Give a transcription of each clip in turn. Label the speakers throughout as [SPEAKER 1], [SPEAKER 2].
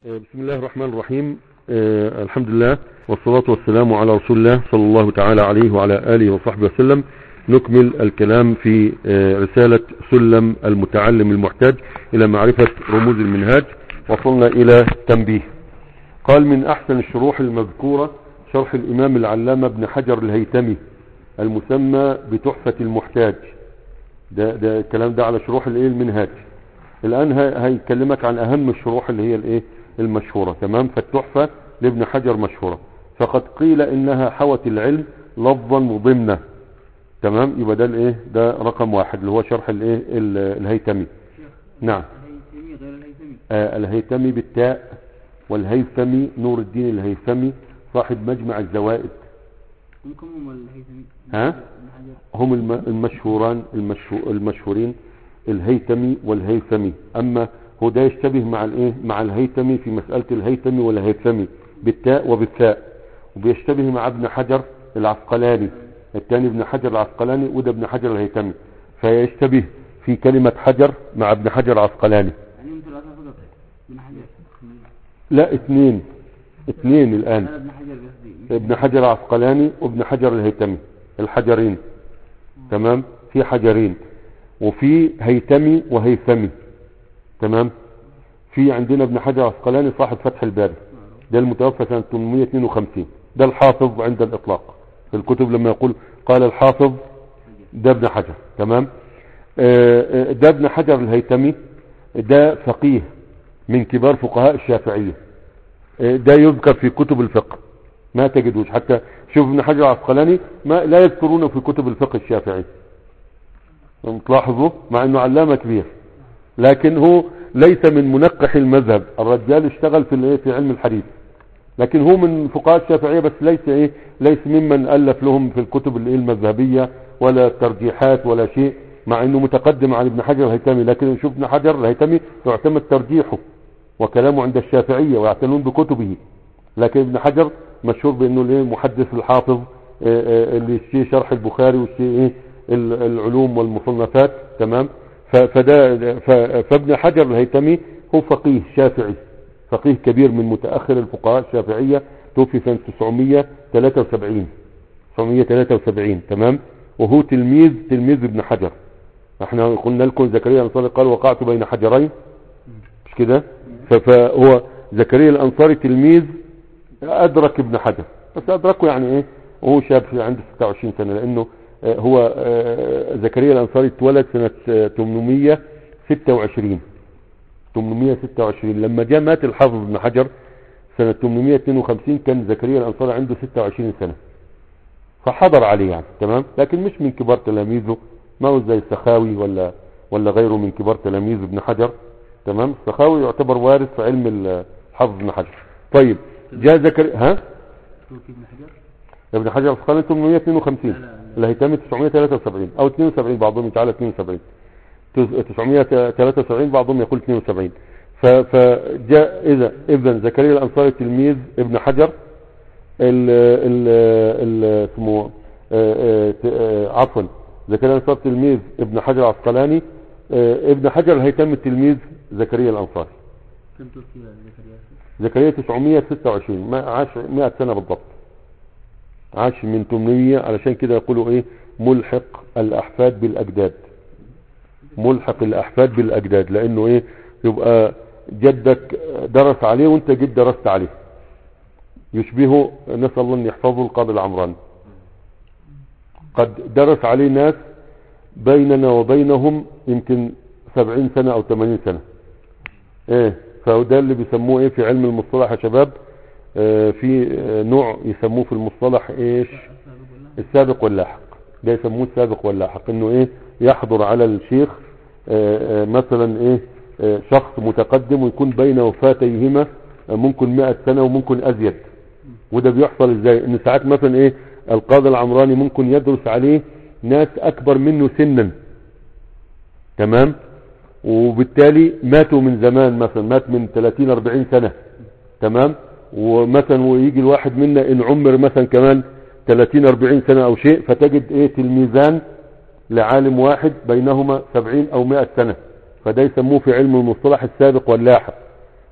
[SPEAKER 1] بسم الله الرحمن الرحيم آه الحمد لله والصلاة والسلام على رسول الله صلى الله تعالى عليه وعلى آله وصحبه وسلم نكمل الكلام في آه رسالة سلم المتعلم المحتاج إلى معرفة رموز المنهاج وصلنا إلى تنبيه قال من أحسن الشروح المذكورة شرح الإمام العلامة ابن حجر الهيتمي المسمى بتحفة المحتاج ده, ده الكلام ده على شروح الايه المنهاج الآن هيكلمك عن أهم الشروح اللي هي الايه المشهورة تمام فالتحفة لابن حجر مشهورة فقد قيل إنها حوت العلم لفظا وضمنا تمام يبقى ده الايه ده رقم واحد اللي هو شرح الايه الهيتمي نعم
[SPEAKER 2] الهيثمي غير الهيثمي
[SPEAKER 1] آه الهيتمي بالتاء والهيثمي نور الدين الهيثمي صاحب مجمع الزوائد
[SPEAKER 2] منكم هم الهيثمي
[SPEAKER 1] ها؟
[SPEAKER 2] ابن حجر
[SPEAKER 1] هم الم- المشهوران المشهو- المشهورين الهيتمي والهيثمي اما هو ده يشتبه مع الايه مع الهيثمي في مسألة الهيثمي والهيثمي بالتاء وبالثاء وبيشتبه مع ابن حجر العسقلاني الثاني ابن حجر العسقلاني وده ابن حجر الهيثمي فيشتبه في كلمة حجر مع ابن حجر العسقلاني
[SPEAKER 2] يعني هم ثلاثة فقط ابن حجر
[SPEAKER 1] لا اثنين اثنين الان
[SPEAKER 2] انا ابن حجر قصدي مش-
[SPEAKER 1] ابن حجر العسقلاني وابن حجر الهيتمي الحجرين تمام في حجرين وفي هيتمي وهيثمي تمام في عندنا ابن حجر العسقلاني صاحب فتح الباري ده المتوفى سنة 852 ده الحافظ عند الإطلاق في الكتب لما يقول قال الحافظ ده ابن حجر تمام آه، آه، ده ابن حجر الهيتمي ده فقيه من كبار فقهاء الشافعية آه، ده يذكر في كتب الفقه ما تجدوش حتى شوف ابن حجر العسقلاني ما لا يذكرونه في كتب الفقه الشافعي تلاحظوا مع انه علامة كبير لكن هو ليس من منقح المذهب الرجال اشتغل في الايه في علم الحديث لكن هو من فقهاء الشافعية بس ليس ايه ليس ممن الف لهم في الكتب الايه المذهبية ولا ترجيحات ولا شيء مع انه متقدم عن ابن حجر الهيتمي لكن شوف ابن حجر الهيتمي يعتمد ترجيحه وكلامه عند الشافعية ويعتنون بكتبه لكن ابن حجر مشهور بانه الايه المحدث الحافظ آه، آه، اللي شيء شرح البخاري والشيء ايه ال- العلوم والمصنفات تمام ف- فده ف- فابن حجر الهيتمي هو فقيه شافعي فقيه كبير من متأخر الفقهاء الشافعية توفي سنة 973 973 تمام وهو تلميذ تلميذ ابن حجر احنا قلنا لكم زكريا الانصاري قال وقعت بين حجرين مش كده ف- فهو زكريا الانصاري تلميذ ادرك ابن حجر بس ادركه يعني ايه وهو شاب في عنده 26 سنة لانه آه، هو آه، زكريا الانصاري اتولد سنة آه، 826 826 لما جاء مات الحافظ ابن حجر سنة 852 كان زكريا الانصاري عنده 26 سنة فحضر عليه يعني تمام لكن مش من كبار تلاميذه ما هو زي السخاوي ولا ولا غيره من كبار تلاميذ ابن حجر تمام السخاوي يعتبر وارث في علم الحافظ ابن حجر طيب جاء زكريا ها
[SPEAKER 2] توفي ابن حجر
[SPEAKER 1] ابن حجر الاسقلاني 852
[SPEAKER 2] لا، لا، لا.
[SPEAKER 1] الهيثمي 973 او 72 بعضهم يجعلها 72 973 بعضهم يقول 72 ف- فجاء اذا اذا زكريا الانصاري تلميذ ابن حجر ال ال ال اسمه آه، آه، ت- آه، عفوا زكريا الانصاري تلميذ ابن حجر العسقلاني آه، ابن حجر الهيثمي تلميذ زكريا الانصاري
[SPEAKER 2] كم توفي زكريا
[SPEAKER 1] زكريا 926 ما عاش 100 سنة بالضبط عاش من 800 علشان كده يقولوا ايه ملحق الاحفاد بالاجداد ملحق الاحفاد بالاجداد لانه ايه يبقى جدك درس عليه وانت جد درست عليه يشبهه نسأل الله ان يحفظه القاضي العمراني قد درس عليه ناس بيننا وبينهم يمكن 70 سنة او 80 سنة ايه فده اللي بيسموه ايه في علم المصطلح يا شباب آه في آه نوع يسموه في المصطلح ايش السابق واللاحق ده يسموه السابق واللاحق انه ايه يحضر على الشيخ آه آه مثلا ايه آه شخص متقدم ويكون بين وفاتيهما آه ممكن 100 سنة وممكن ازيد وده بيحصل ازاي ان ساعات مثلا ايه القاضي العمراني ممكن يدرس عليه ناس اكبر منه سنا تمام وبالتالي ماتوا من زمان مثلا مات من 30 40 سنة تمام ومثلا ويجي الواحد منا ان عمر مثلا كمان 30 40 سنة او شيء فتجد ايه تلميذان لعالم واحد بينهما 70 او 100 سنة فده يسموه في علم المصطلح السابق واللاحق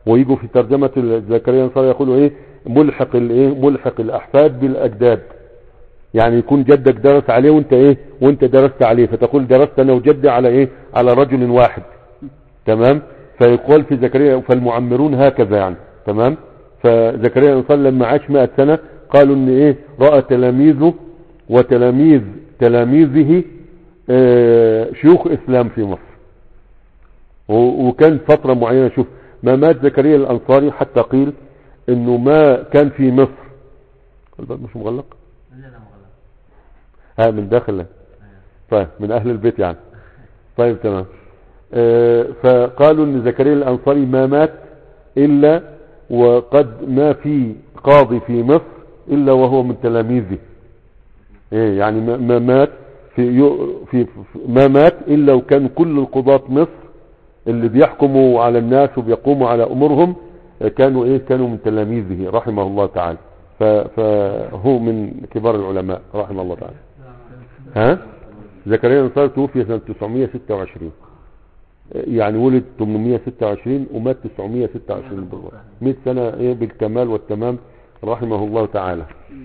[SPEAKER 1] ويجوا في ترجمة ال- زكريا الانصاري يقولوا ايه ملحق الايه ملحق الاحفاد بالاجداد يعني يكون جدك درس عليه وانت ايه وانت درست عليه فتقول درست انا وجدي على ايه على رجل واحد تمام فيقول في زكريا فالمعمرون هكذا يعني تمام فزكريا الانصاري لما عاش 100 سنة قالوا ان ايه رأى تلاميذه وتلاميذ تلاميذه آه، شيوخ اسلام في مصر و- وكان فترة معينة شوف ما مات زكريا الانصاري حتى قيل انه ما كان في مصر الباب مش مغلق
[SPEAKER 2] لا لا مغلق
[SPEAKER 1] ها من داخل طيب من اهل البيت يعني طيب تمام آه، فقالوا ان زكريا الانصاري ما مات الا وقد ما في قاضي في مصر الا وهو من تلاميذه ايه يعني ما- ما مات في, يو- في في- ما مات الا وكان كل القضاة مصر اللي بيحكموا على الناس وبيقوموا على امورهم آه، كانوا ايه كانوا من تلاميذه رحمه الله تعالى ف- فهو من كبار العلماء رحمه الله تعالى ها زكريا الانصاري توفي سنة 926 يعني ولد 826 ومات 926 بالضبط 100 سنة ايه بالكمال والتمام رحمه الله تعالى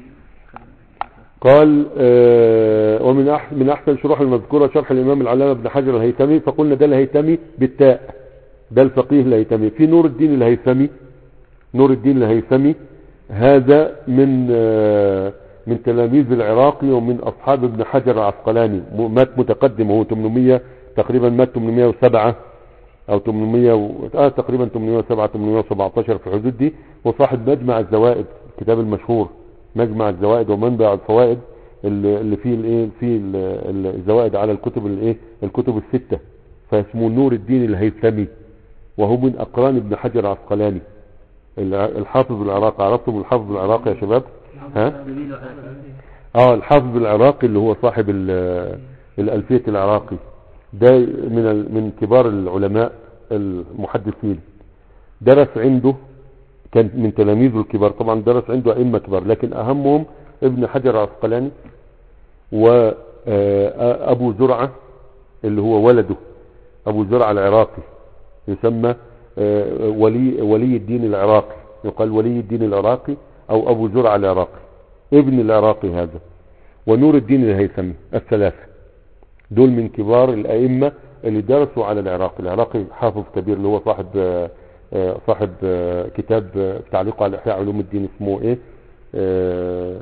[SPEAKER 1] قال آه ومن أح من احسن شروح المذكورة شرح الامام العلامة ابن حجر الهيثمي فقلنا ده الهيثمي بالتاء ده الفقيه الهيثمي في نور الدين الهيثمي نور الدين الهيثمي هذا من آه، من تلاميذ العراقي ومن اصحاب ابن حجر العسقلاني م- مات متقدم هو 800 تقريبا مات 807 او 800 و... آه تقريبا 807 817 في الحدود دي وصاحب مجمع الزوائد الكتاب المشهور مجمع الزوائد ومنبع الفوائد اللي اللي فيه الايه فيه ال- ال- الزوائد على الكتب الايه الكتب السته فاسمه نور الدين الهيثمي وهو من اقران ابن حجر العسقلاني الع- الحافظ العراقي عرفتم الحافظ العراقي يا شباب ها
[SPEAKER 2] جميل وحسن
[SPEAKER 1] اه الحافظ العراقي اللي هو صاحب ال- الألفية العراقي ده من ال- من كبار العلماء المحدثين درس عنده كان من تلاميذه الكبار طبعا درس عنده أئمة كبار لكن أهمهم ابن حجر العسقلاني وأبو زرعة اللي هو ولده أبو زرعة العراقي يسمى آه، ولي ولي الدين العراقي يقال ولي الدين العراقي أو أبو زرعة العراقي ابن العراقي هذا ونور الدين الهيثمي الثلاثة دول من كبار الأئمة اللي درسوا على العراقي العراقي حافظ كبير اللي هو صاحب آه، آه، صاحب آه، كتاب آه، تعليقه على إحياء علوم الدين اسمه إيه آه،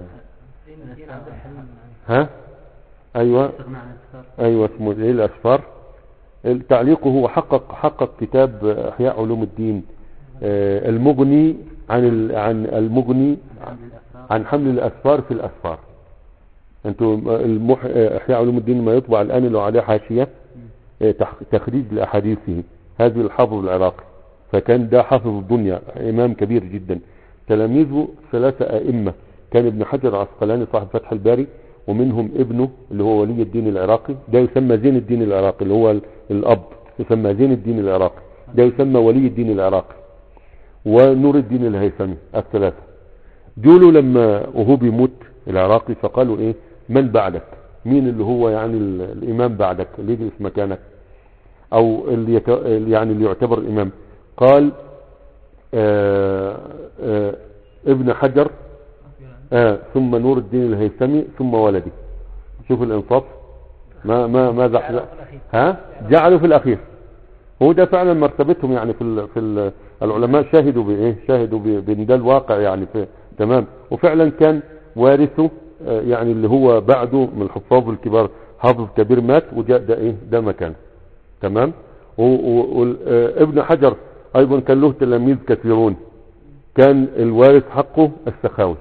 [SPEAKER 1] ها أيوة
[SPEAKER 2] استغنى عن الأسفار
[SPEAKER 1] ايوه اسمه ايه الاسفار تعليقه هو حقق حقق كتاب احياء علوم الدين آه، المغني عن ال- عن المغني
[SPEAKER 2] عن الأسفار
[SPEAKER 1] عن حمل الاسفار في الاسفار انتوا المح... آه، احياء علوم الدين ما يطبع الان له عليه حاشيه آه، تح- تخريج لاحاديثه هذه الحافظ العراقي فكان ده حافظ الدنيا امام كبير جدا تلاميذه ثلاثه ائمه كان ابن حجر العسقلاني صاحب فتح الباري ومنهم ابنه اللي هو ولي الدين العراقي ده يسمى زين الدين العراقي اللي هو ال- الاب يسمى زين الدين العراقي ده يسمى ولي الدين العراقي ونور الدين الهيثمي الثلاثه دول لما وهو بيموت العراقي فقالوا ايه من بعدك مين اللي هو يعني ال- الامام بعدك اللي يجلس مكانك او اللي يت... اللي يعني اللي يعتبر امام قال آه آه ابن حجر آه ثم نور الدين الهيثمي ثم ولدي شوف الانصاف ما ما ما زحزح ها جعلوا في الاخير هو ده فعلا مرتبتهم يعني في ال في ال العلماء شاهدوا بايه شاهدوا ب- بان ده الواقع يعني في تمام وفعلا كان وارثه آه، يعني اللي هو بعده من الحفاظ الكبار حافظ كبير مات وجاء ده ايه ده مكانه تمام وابن حجر ايضا كان له تلاميذ كثيرون كان الوارث حقه السخاوي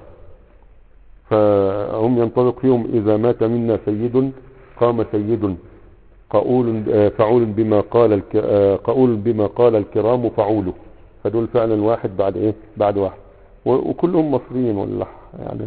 [SPEAKER 1] فهم ينطبق فيهم إذا مات منا سيد قام سيد قول آه، فعول بما قال الك... آه، قول بما قال الكرام فعوله فدول فعلا واحد بعد ايه بعد واحد و... وكلهم مصريين ولا يعني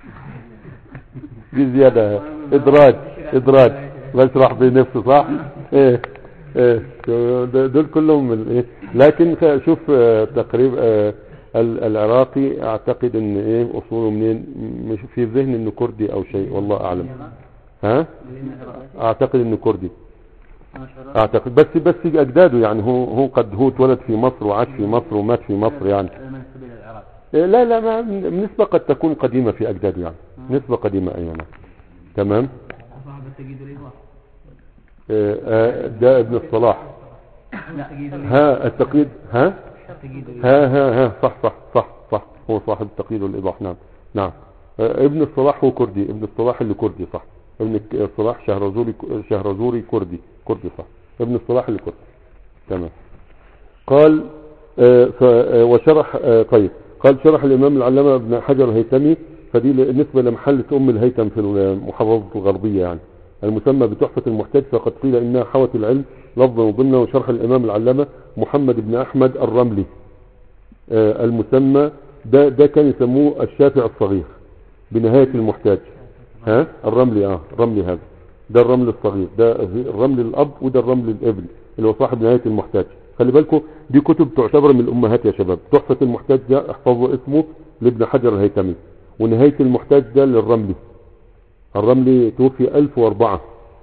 [SPEAKER 1] دي زيادة ادراج ادراج بشرح بنفسه صح ايه ايه دول كلهم من ايه لكن خ- شوف آه، تقريب آه، ال- العراقي اعتقد ان ايه اصوله منين مش في ذهن انه كردي او شيء والله اعلم ها اعتقد انه كردي اعتقد بس بس اجداده يعني هو هو قد هو اتولد في مصر وعاش في مصر ومات في مصر يعني
[SPEAKER 2] من سبيل العراق
[SPEAKER 1] إيه، لا لا ما نسبة قد تكون قديمة في اجداده يعني نسبة قديمة ايوه نعم. تمام
[SPEAKER 2] صاحب التقييد والإيضاح
[SPEAKER 1] إيه، آه، ده ابن الصلاح
[SPEAKER 2] لا تقييد
[SPEAKER 1] ها التقييد ها
[SPEAKER 2] التقييد والإيضاح
[SPEAKER 1] ها ها ها صح صح صح صح هو صاحب التقييد والايضاح نعم نعم آه، ابن الصلاح هو كردي ابن الصلاح اللي كردي صح ابن الصلاح شهرزوري شهرزوري كردي كردي صح ابن الصلاح اللي كردي تمام قال آه، ف- آه، وشرح آه، طيب قال شرح الامام العلامه ابن حجر الهيثمي فدي بالنسبه لمحله ام الهيثم في المحافظه الغربيه يعني المسمى بتحفه المحتاج فقد قيل انها حوت العلم لفظا وضمنا وشرح الامام العلامه محمد بن احمد الرملي آه، المسمى ده ده كان يسموه الشافع الصغير بنهايه المحتاج ها الرملي اه الرملي هذا ده الرمل الصغير ده الرمل الاب وده الرمل الابن اللي هو صاحب نهايه المحتاج خلي بالكم دي كتب تعتبر من الامهات يا شباب تحفه المحتاج ده احفظوا اسمه لابن حجر الهيثمي ونهايه المحتاج ده للرملي الرملي توفي 1004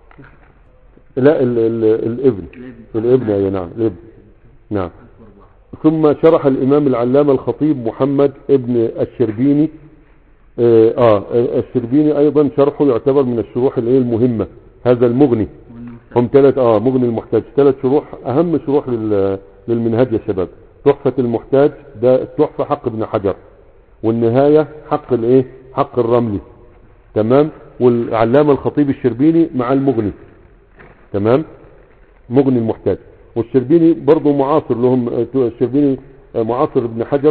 [SPEAKER 1] لا ال ال الابن الابن اي نعم الابن نعم ثم شرح الامام العلامه الخطيب محمد ابن الشربيني اه آه، الشربيني ايضا شرحه يعتبر من الشروح الايه المهمه هذا المغني هم ثلاث اه مغني المحتاج ثلاث شروح اهم شروح لل- للمنهج يا شباب تحفة المحتاج ده التحفة حق ابن حجر والنهاية حق الايه حق الرملي تمام والعلامة الخطيب الشربيني مع المغني تمام مغني المحتاج والشربيني برضه معاصر لهم آه، الشربيني آه، معاصر ابن حجر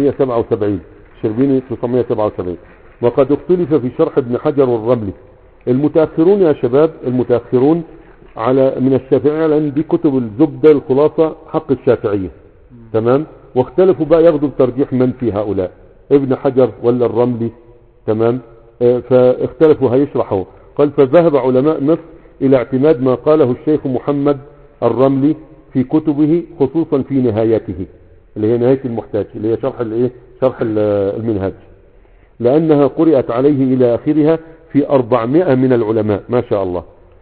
[SPEAKER 1] 977 الشربيني 977 وقد اختلف في شرح ابن حجر والرملي المتأخرون يا شباب المتأخرون على من الشافعية لأن دي كتب الزبدة الخلاصة حق الشافعية تمام واختلفوا بقى ياخدوا بترجيح من في هؤلاء ابن حجر ولا الرملي تمام آه، فاختلفوا هيشرحوا قال فذهب علماء مصر إلى اعتماد ما قاله الشيخ محمد الرملي في كتبه خصوصا في نهايته اللي هي نهاية المحتاج اللي هي شرح الايه شرح ال- المنهاج لأنها قرأت عليه إلى آخرها في أربعمائة من العلماء ما شاء الله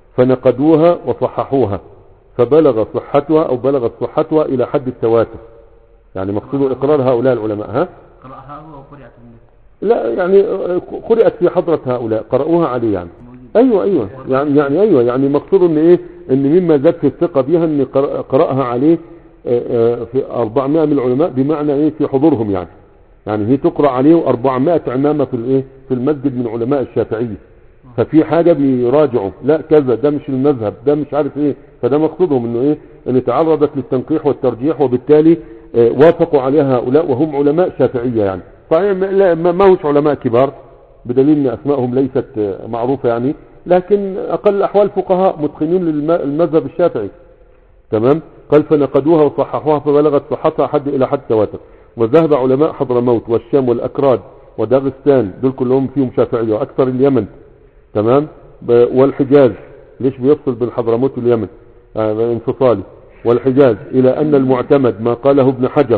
[SPEAKER 1] فنقدوها وصححوها فبلغ صحتها أو بلغت صحتها إلى حد التواتر يعني مقصود إقرار هؤلاء العلماء ها
[SPEAKER 2] قرأها هو وقرأت منه
[SPEAKER 1] لا يعني آه، قرأت في حضرة هؤلاء قرأوها عليه يعني ايوه ايوه يعني يعني ايوه يعني مقصود ان ايه ان مما زاد في الثقه بها ان قر- قرأها عليه آه، آه، في 400 من العلماء بمعنى ايه في حضورهم يعني يعني هي تقرأ عليه 400 عمامة في الايه في المسجد من علماء الشافعية ففي حاجة بيراجعوا لا كذا ده مش المذهب ده مش عارف ايه فده مقصودهم انه ايه ان تعرضت للتنقيح والترجيح وبالتالي آه، وافقوا عليها هؤلاء وهم علماء شافعية يعني صحيح ما- لا ما ما هوش علماء كبار بدليل ان اسمائهم ليست آه، معروفة يعني لكن اقل احوال فقهاء متقنين للمذهب الشافعي تمام قال فنقدوها وصححوها فبلغت صحتها حد الى حد تواتر وذهب علماء حضرموت والشام والاكراد وداغستان دول كلهم فيهم شافعية واكثر اليمن تمام ب- والحجاز ليش بيفصل بين حضرموت واليمن آه انفصالي والحجاز الى ان المعتمد ما قاله ابن حجر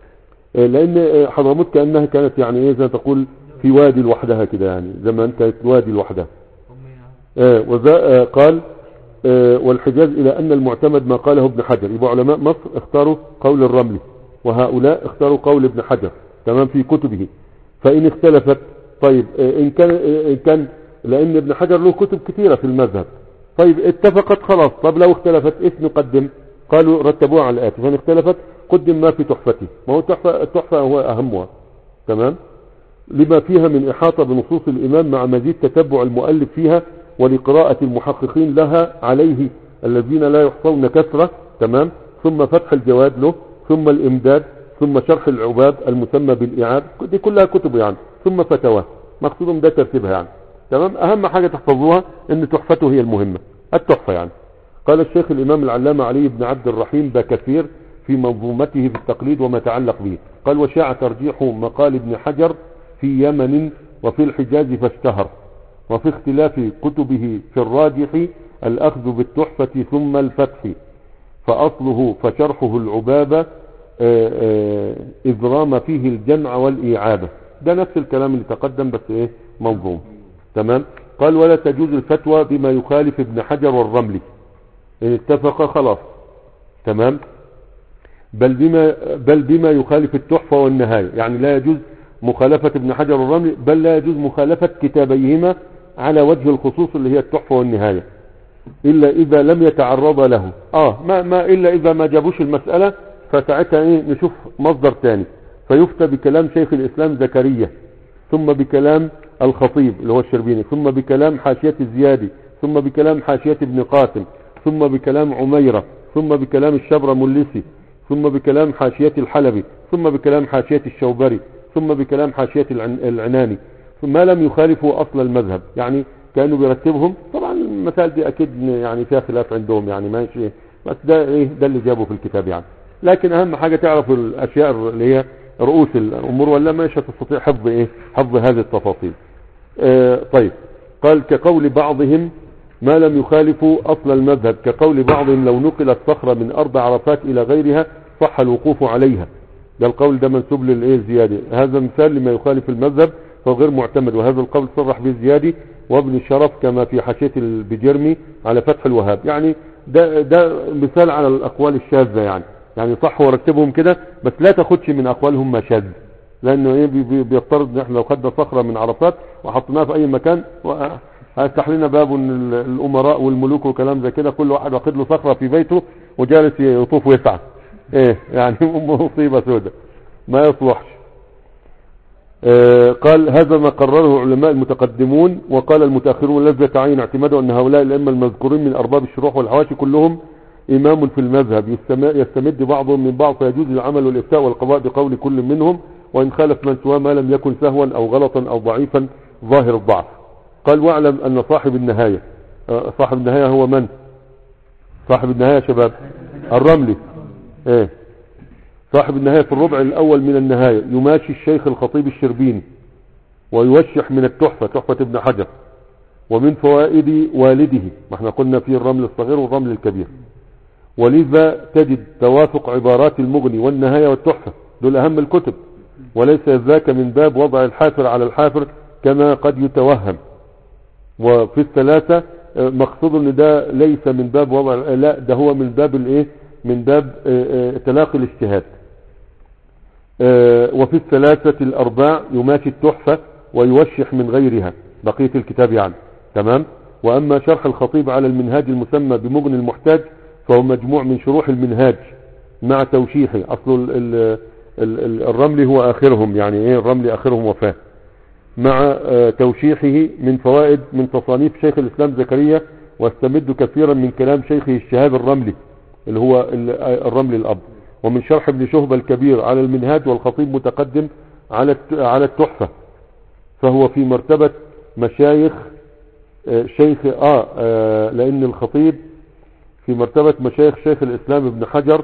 [SPEAKER 1] آه، لان آه، حضرموت كانها كانت يعني ايه زي ما تقول في وادي لوحدها كده يعني زمان كانت وادي لوحدها آه، وذا آه، قال آه، والحجاز إلى أن المعتمد ما قاله ابن حجر يبقى علماء مصر اختاروا قول الرملي وهؤلاء اختاروا قول ابن حجر تمام في كتبه فإن اختلفت طيب آه، إن كان آه، إن كان لأن ابن حجر له كتب كثيرة في المذهب طيب اتفقت خلاص طب لو اختلفت ايش نقدم قالوا رتبوها على الآتي فإن اختلفت قدم ما في تحفته ما هو التحفة, التحفة هو أهمها تمام لما فيها من إحاطة بنصوص الإمام مع مزيد تتبع المؤلف فيها ولقراءة المحققين لها عليه الذين لا يحصون كثرة تمام ثم فتح الجواد له ثم الإمداد ثم شرح العباد المسمى بالإعاد دي كلها كتب يعني ثم فتوى مقصودهم ده ترتيبها يعني تمام أهم حاجة تحفظوها أن تحفته هي المهمة التحفة يعني قال الشيخ الإمام العلامة علي بن عبد الرحيم بكثير في منظومته في التقليد وما تعلق به قال وشاع ترجيح مقال ابن حجر في يمن وفي الحجاز فاشتهر وفي اختلاف كتبه في الراجح الأخذ بالتحفة ثم الفتح فأصله فشرحه العبابة آه، آه، إذ رام فيه الجمع والإيعابة ده نفس الكلام اللي تقدم بس إيه منظوم تمام قال ولا تجوز الفتوى بما يخالف ابن حجر والرملي إن اتفق خلاص تمام بل بما بل بما يخالف التحفة والنهاية يعني لا يجوز مخالفة ابن حجر الرملي بل لا يجوز مخالفة كتابيهما على وجه الخصوص اللي هي التحفة والنهاية إلا إذا لم يتعرض له آه ما, ما إلا إذا ما جابوش المسألة فساعتها إيه نشوف مصدر تاني فيفتى بكلام شيخ الإسلام زكريا ثم بكلام الخطيب اللي هو الشربيني ثم بكلام حاشية الزيادي ثم بكلام حاشية ابن قاسم ثم بكلام عميرة ثم بكلام الشبر ملسي ثم بكلام حاشية الحلبي ثم بكلام حاشية الشوبري ثم بكلام حاشية العن- العناني ثم لم يخالفوا أصل المذهب يعني كانوا بيرتبهم طبعا المسائل دي أكيد يعني فيها خلاف عندهم يعني ماشي بس ده إيه ده اللي جابه في الكتاب يعني لكن أهم حاجة تعرف الأشياء اللي هي رؤوس الأمور ولا مش هتستطيع حفظ إيه حفظ هذه التفاصيل آه طيب قال كقول بعضهم ما لم يخالفوا أصل المذهب كقول بعضهم لو نقلت صخرة من أرض عرفات إلى غيرها صح الوقوف عليها ده القول ده منسوب للإيه الزيادي هذا مثال لما يخالف المذهب فهو غير معتمد وهذا القول صرح به الزيادي وابن الشرف كما في حاشية البجرمي على فتح الوهاب يعني ده, ده مثال على الأقوال الشاذة يعني يعني صح ورتبهم كده بس لا تاخدش من أقوالهم ما شاذ لأنه إيه بي- بي- بيفترض إن إحنا لو خدنا صخرة من عرفات وحطيناها في أي مكان و- هيفتح لنا باب ان ال- الامراء والملوك وكلام زي كده كل واحد واخد له صخره في بيته وجالس يطوف ويسعى ايه يعني مصيبه سوداء ما يصلحش آه، قال هذا ما قرره علماء المتقدمون وقال المتأخرون الذي يتعين اعتماده أن هؤلاء الأئمة المذكورين من أرباب الشروح والحواشي كلهم إمام في المذهب يستم- يستمد بعضهم من بعض فيجوز العمل والإفتاء والقضاء بقول كل منهم وإن خالف من سواه ما لم يكن سهوا أو غلطا أو ضعيفا ظاهر الضعف قال واعلم أن صاحب النهاية آه، صاحب النهاية هو من صاحب النهاية يا شباب الرملي ايه صاحب النهاية في الربع الأول من النهاية يماشي الشيخ الخطيب الشربيني ويوشح من التحفة تحفة ابن حجر ومن فوائد والده ما احنا قلنا فيه الرمل الصغير والرمل الكبير ولذا تجد توافق عبارات المغني والنهاية والتحفة دول أهم الكتب وليس ذاك من باب وضع الحافر على الحافر كما قد يتوهم وفي الثلاثة آه، مقصود ان ده ليس من باب وضع لا ده هو من باب الايه من باب آه، آه، تلاقي الاجتهاد آه، وفي الثلاثة الأرباع يماشي التحفة ويوشح من غيرها بقية الكتاب يعني تمام وأما شرح الخطيب على المنهاج المسمى بمغني المحتاج فهو مجموع من شروح المنهاج مع توشيحه أصل ال- ال- ال- ال- الرمل هو آخرهم يعني إيه الرمل آخرهم وفاه مع آه، توشيحه من فوائد من تصانيف شيخ الإسلام زكريا واستمد كثيرا من كلام شيخه الشهاب الرملي اللي هو ال- آه، الرملي الأب ومن شرح ابن شهبة الكبير على المنهاج والخطيب متقدم على الت- على التحفة فهو في مرتبة مشايخ آه، شيخ آه, آه لأن الخطيب في مرتبة مشايخ شيخ الإسلام ابن حجر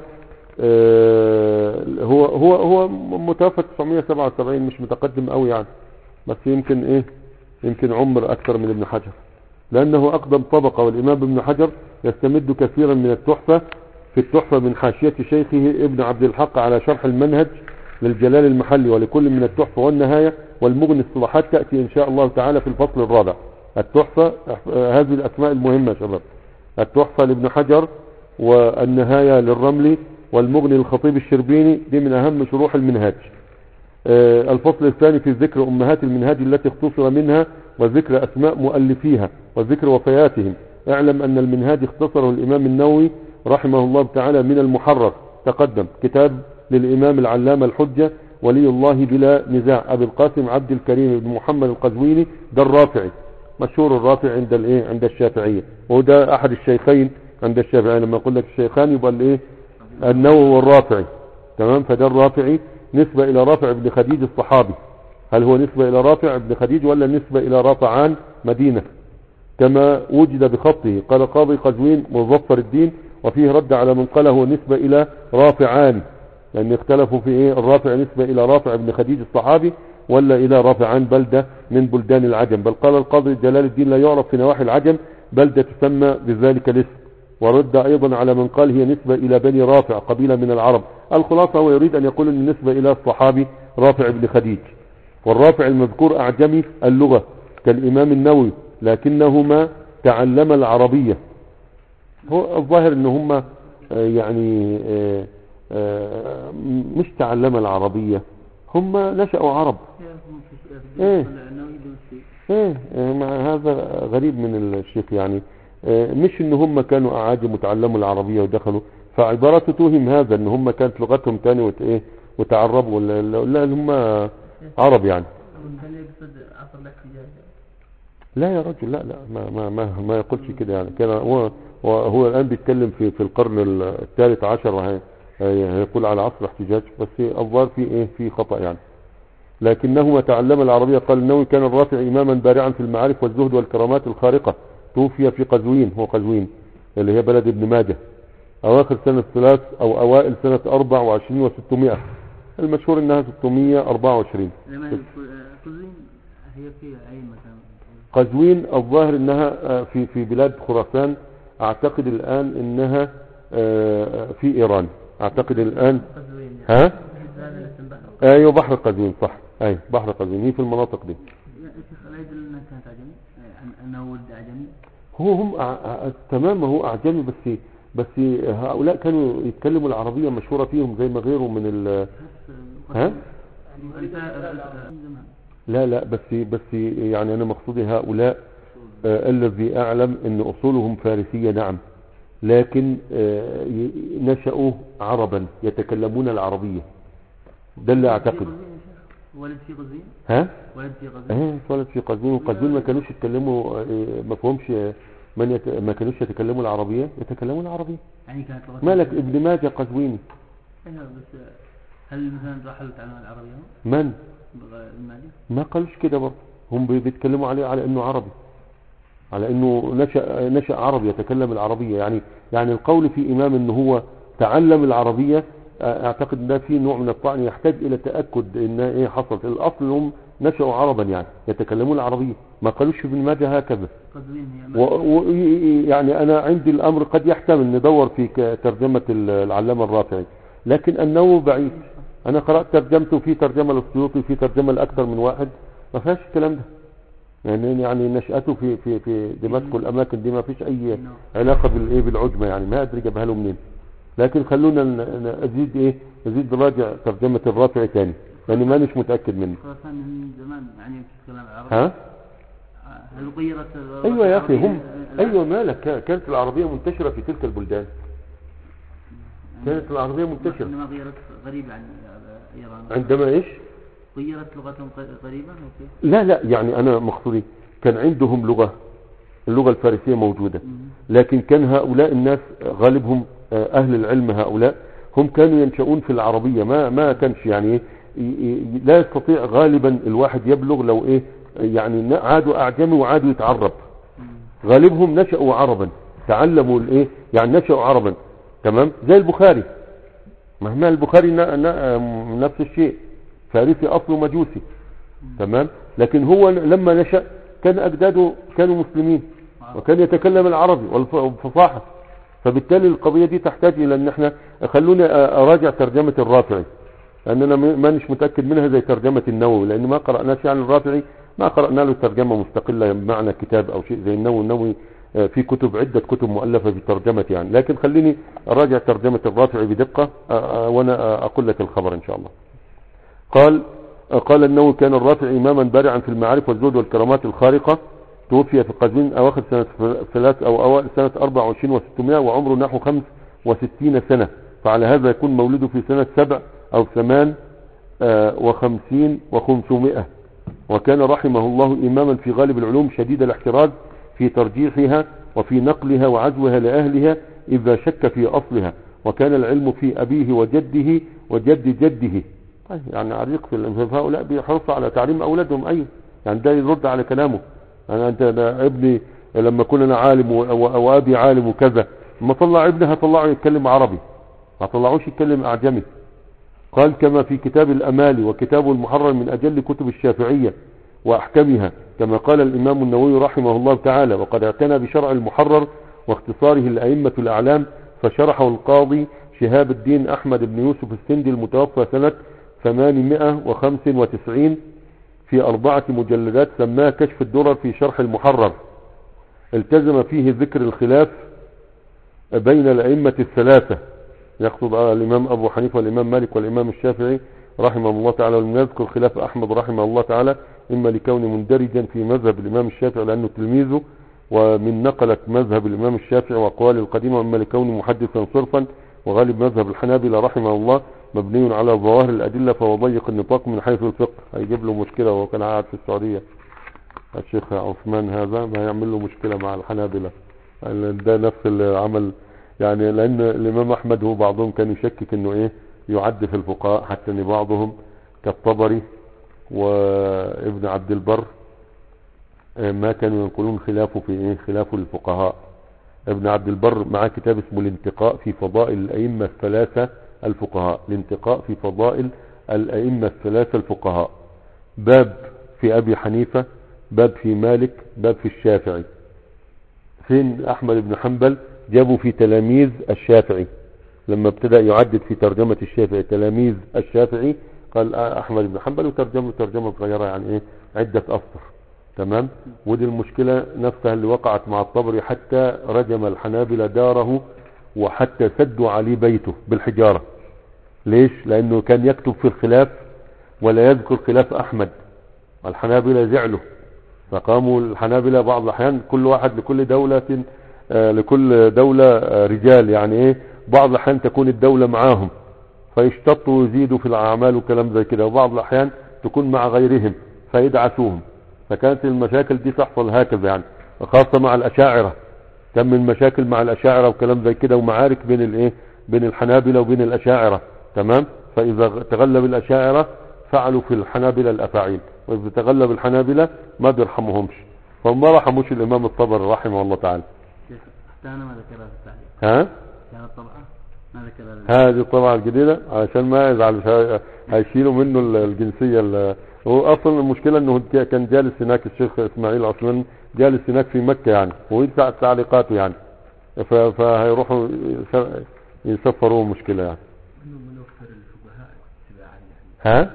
[SPEAKER 1] آه هو هو هو متوفى 977 مش متقدم قوي يعني بس يمكن ايه يمكن عمر اكثر من ابن حجر لانه اقدم طبقة والامام ابن حجر يستمد كثيرا من التحفة في التحفة من حاشية شيخه ابن عبد الحق على شرح المنهج للجلال المحلي ولكل من التحفة والنهاية والمغني الصلاحات تأتي ان شاء الله تعالى في الفصل الرابع التحفة آه، هذه الاسماء المهمة يا شباب التحفة لابن حجر والنهاية للرملي والمغني للخطيب الشربيني دي من اهم شروح المنهاج آه، الفصل الثاني في ذكر أمهات المنهاج التي اختصر منها وذكر أسماء مؤلفيها وذكر وفياتهم اعلم أن المنهاج اختصره الإمام النووي رحمه الله تعالى من المحرر تقدم كتاب للإمام العلامة الحجة ولي الله بلا نزاع أبي القاسم عبد الكريم بن محمد القزويني ده الرافعي مشهور الرافع عند الايه عند الشافعية وده أحد الشيخين عند الشافعية لما أقول لك الشيخان يبقى الايه النووي والرافعي تمام فده الرافعي نسبة إلى رافع بن خديج الصحابي هل هو نسبة إلى رافع بن خديج ولا نسبة إلى رافعان مدينة كما وجد بخطه قال قاضي قزوين مظفر الدين وفيه رد على من قال هو نسبة إلى رافعان لأن اختلفوا في إيه الرافع نسبة إلى رافع بن خديج الصحابي ولا إلى رافعان بلدة من بلدان العجم بل قال القاضي جلال الدين لا يعرف في نواحي العجم بلدة تسمى بذلك الاسم ورد أيضا على من قال هي نسبة إلى بني رافع قبيلة من العرب الخلاصة هو يريد أن يقول أن النسبة إلى الصحابي رافع بن خديج والرافع المذكور أعجمي اللغة كالإمام النووي لكنهما تعلم العربية هو الظاهر ان هم آه، يعني آه، آه، مش تعلم العربية هم نشأوا عرب إيه. ايه آه، مع هذا غريب من الشيخ يعني آه، مش ان هم كانوا اعاجم وتعلموا العربية ودخلوا فعبارته توهم هذا ان هم كانت لغتهم تاني وت ايه وتعربوا لا, لا, لا هم عرب يعني
[SPEAKER 2] كان يقصد عصر الاحتجاج
[SPEAKER 1] لا يا رجل لا لا ما ما ما, ما يقولش كده يعني كان هو هو الان بيتكلم في في القرن الثالث عشر هي- هي- هيقول على عصر احتجاج بس الظاهر في ايه في خطأ يعني لكنهما تعلم العربية قال النووي كان الرافع إماما بارعا في المعارف والزهد والكرامات الخارقة توفي في قزوين هو قزوين اللي هي بلد ابن ماجه أواخر سنة ثلاث أو أوائل سنة أربع وعشرين وستمائة المشهور إنها 624
[SPEAKER 2] لما يقول- قزوين هي في اي مكان
[SPEAKER 1] قزوين الظاهر إنها آه، في في بلاد خراسان أعتقد الآن إنها آه، في إيران أعتقد الآن
[SPEAKER 2] قزوين
[SPEAKER 1] ها
[SPEAKER 2] هذا الاسم بحر
[SPEAKER 1] أيوه بحر قزوين صح أيوه بحر قزوين هي في المناطق دي
[SPEAKER 2] يا شيخ لا يدل انها كانت عجمي أن- انه ولد عجمي
[SPEAKER 1] هو هم أع- أع- تمام هو اعجمي بس بس هؤلاء كانوا يتكلموا العربيه مشهوره فيهم زي ما غيره من ال
[SPEAKER 2] بس
[SPEAKER 1] ها
[SPEAKER 2] انت زمان
[SPEAKER 1] لا لا بس بس يعني انا مقصودي هؤلاء آه الذي اعلم ان اصولهم فارسيه نعم لكن آه ي- نشأوا عربا يتكلمون العربيه ده اللي اعتقد
[SPEAKER 2] ولد في قزوين
[SPEAKER 1] ها
[SPEAKER 2] ولد في قزوين
[SPEAKER 1] اه اتولد في قزوين وقزوين ما كانوش يتكلموا آه، ما فهمش آه، من يت... ما كانوش يتكلموا العربيه يتكلموا العربيه
[SPEAKER 2] يعني كانت لغة
[SPEAKER 1] مالك ابن ماجه قزويني
[SPEAKER 2] ايوه بس هل مثلا رحلوا تعلم العربية هم؟
[SPEAKER 1] من
[SPEAKER 2] بغ- المالي
[SPEAKER 1] ما قالوش كده برضه هم بي- بيتكلموا عليه على انه عربي على انه نشأ نشأ عربي يتكلم العربية يعني يعني القول في امام انه هو تعلم العربية آه، اعتقد ان ده في نوع من الطعن يحتاج الى تأكد ان ايه حصلت الاصل هم نشأوا عربا يعني يتكلمون العربية ما قالوش في ابن ماجه هكذا
[SPEAKER 2] قزوين هي
[SPEAKER 1] و و يعني انا عندي الامر قد يحتمل ندور في ك- ترجمة ال- العلامة الرافعي لكن انه بعيد انا قرأت ترجمته في ترجمة للسيوطي في ترجمة لاكثر من واحد ما فيهاش الكلام ده يعني يعني نشأته في في في دمشق والاماكن دي ما فيش اي علاقة بالايه بالعجمة يعني ما ادري جابها له منين لكن خلونا ن- ن- ازيد ايه ازيد نراجع ترجمة الرافعي تاني لاني مانيش متأكد منه
[SPEAKER 2] خراسان من زمان يعني في الكلام العربي
[SPEAKER 1] ها
[SPEAKER 2] هل غيرت اللغة
[SPEAKER 1] ايوه يا اخي هم
[SPEAKER 2] العربية الآن؟
[SPEAKER 1] ايوه مالك كا- كانت العربية منتشرة في تلك البلدان كانت العربية منتشرة
[SPEAKER 2] انما غيرت غريبة عن ايران
[SPEAKER 1] عندما ايش
[SPEAKER 2] غيرت لغتهم ق- قريبة اوكي
[SPEAKER 1] لا لا يعني انا مقصودي كان عندهم لغة اللغة الفارسية موجودة لكن كان هؤلاء الناس غالبهم آه، اهل العلم هؤلاء هم كانوا ينشؤون في العربية ما ما كانش يعني إيه، ي- ي- لا يستطيع غالبا الواحد يبلغ لو ايه يعني ن- عادوا اعجمي وعادوا يتعرب غالبهم نشأوا عربا تعلموا الايه يعني نشأوا عربا تمام زي البخاري مهما البخاري ن- ن- نفس الشيء فارسي اصله مجوسي تمام لكن هو لما نشأ كان اجداده كانوا مسلمين وكان يتكلم العربي والف- والفصاحة فبالتالي القضية دي تحتاج الى ان احنا خلوني اراجع ترجمة الرافعي لان انا م- مانيش متأكد منها زي ترجمة النووي لان ما قرأناش يعني الرافعي ما قرأنا له ترجمة مستقلة بمعنى كتاب او شيء زي النووي النووي آه، في كتب عدة كتب مؤلفة في ترجمة يعني لكن خليني اراجع ترجمة الرافعي بدقة آه، آه، وانا آه، اقول لك الخبر ان شاء الله قال قال النووي كان الرافع إماما بارعا في المعارف والزهد والكرامات الخارقة توفي في قزوين أواخر سنة ثلاث أو أوائل سنة 24 و600 وعمره نحو 65 سنة فعلى هذا يكون مولده في سنة سبع أو ثمان آه، وخمسين وخمسمائة وكان رحمه الله إماما في غالب العلوم شديد الاحتراز في ترجيحها وفي نقلها وعزوها لأهلها إذا شك في أصلها وكان العلم في أبيه وجده وجد جده طيب يعني عريق في ال- فهؤلاء بيحرصوا على تعليم أولادهم أيوه يعني ده يرد على كلامه أنا أنت أنا ابني لما كنا أنا عالم و- و- وأبي عالم وكذا لما طلع ابني هطلعه يتكلم عربي ما طلعوش يتكلم أعجمي قال كما في كتاب الأمالي وكتابه المحرر من أجل كتب الشافعية وأحكمها كما قال الإمام النووي رحمه الله تعالى وقد اعتنى بشرع المحرر واختصاره الأئمة الأعلام فشرحه القاضي شهاب الدين أحمد بن يوسف السندي المتوفى سنة 895 في أربعة مجلدات سماه كشف الدرر في شرح المحرر التزم فيه ذكر الخلاف بين الأئمة الثلاثة يقصد آه الإمام أبو حنيفة والإمام مالك والإمام الشافعي رحمه الله تعالى ولم يذكر خلاف أحمد رحمه الله تعالى إما لكونه مندرجا في مذهب الإمام الشافعي لأنه تلميذه ومن نقلت مذهب الإمام الشافعي وأقوال القديمة وإما لكونه محدثا صرفا وغالب مذهب الحنابلة رحمه الله مبني على ظواهر الأدلة فهو ضيق النطاق من حيث الفقه هيجيب له مشكلة وهو كان قاعد في السعودية الشيخ عثمان هذا ما يعمل له مشكلة مع الحنابلة ده نفس العمل يعني لأن الإمام أحمد هو بعضهم كان يشكك إنه إيه يعد في الفقهاء حتى إن بعضهم كالطبري وابن عبد البر آه، ما كانوا ينقلون خلافه في إيه خلافه للفقهاء ابن عبد البر معاه كتاب اسمه الانتقاء في فضائل الأئمة الثلاثة الفقهاء الانتقاء في فضائل الأئمة الثلاثة الفقهاء باب في أبي حنيفة باب في مالك باب في الشافعي فين أحمد بن حنبل جابوا في تلاميذ الشافعي لما ابتدأ يعدد في ترجمة الشافعي تلاميذ الشافعي قال آه أحمد بن حنبل وترجمه ترجمة صغيرة يعني إيه عدة أسطر تمام ودي المشكلة نفسها اللي وقعت مع الطبري حتى رجم الحنابلة داره وحتى سدوا عليه بيته بالحجارة ليش لأنه كان يكتب في الخلاف ولا يذكر خلاف أحمد الحنابلة زعلوا فقاموا الحنابلة بعض الأحيان كل واحد لكل دولة آه، لكل دولة آه، رجال يعني ايه بعض الأحيان تكون الدولة معاهم فيشتطوا ويزيدوا في الأعمال وكلام زي كده وبعض الأحيان تكون مع غيرهم فيدعسوهم فكانت المشاكل دي تحصل هكذا يعني خاصة مع الأشاعرة كان من مشاكل مع الأشاعرة وكلام زي كده ومعارك بين الايه بين الحنابلة وبين الأشاعرة تمام فإذا تغلب الأشاعرة فعلوا في الحنابلة الأفاعيل وإذا تغلب الحنابلة ما بيرحمهمش فهم ما رحموش الإمام الطبري رحمه الله تعالى
[SPEAKER 2] شيخ حتى أنا ما ذكرها في التعليق
[SPEAKER 1] ها
[SPEAKER 2] كانت طبعا ما ذكرها
[SPEAKER 1] هذه الطبعة الجديدة عشان ما يزعل ه- هيشيلوا منه ال- الجنسية ال- هو اصلا المشكلة انه جا- كان جالس هناك الشيخ اسماعيل اصلا جالس هناك في مكة يعني ويدفع تعليقاته يعني ف- فهيروحوا يس- يسفروا مشكلة يعني
[SPEAKER 2] من أكثر الفقهاء اتباعا يعني
[SPEAKER 1] ها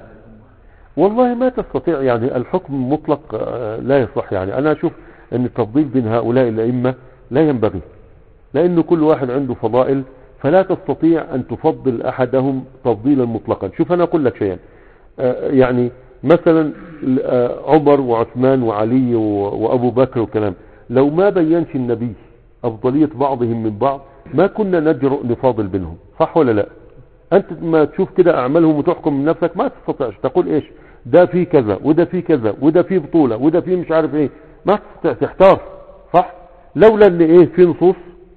[SPEAKER 1] والله ما تستطيع يعني الحكم مطلق آه، لا يصح يعني انا اشوف ان التفضيل بين هؤلاء الائمة لا ينبغي لان كل واحد عنده فضائل فلا تستطيع ان تفضل احدهم تفضيلا مطلقا شوف انا اقول لك شيئا آه، يعني مثلا آه، عمر وعثمان وعلي و- وابو بكر وكلام لو ما بينش النبي افضلية بعضهم من بعض ما كنا نجرؤ نفاضل بينهم صح ولا لا انت ما تشوف كده اعمالهم وتحكم من نفسك ما تستطيعش تقول ايش ده في كذا وده في كذا وده في بطولة وده في مش عارف ايه ما تستطيع تحتار صح لولا ان ايه في نصوص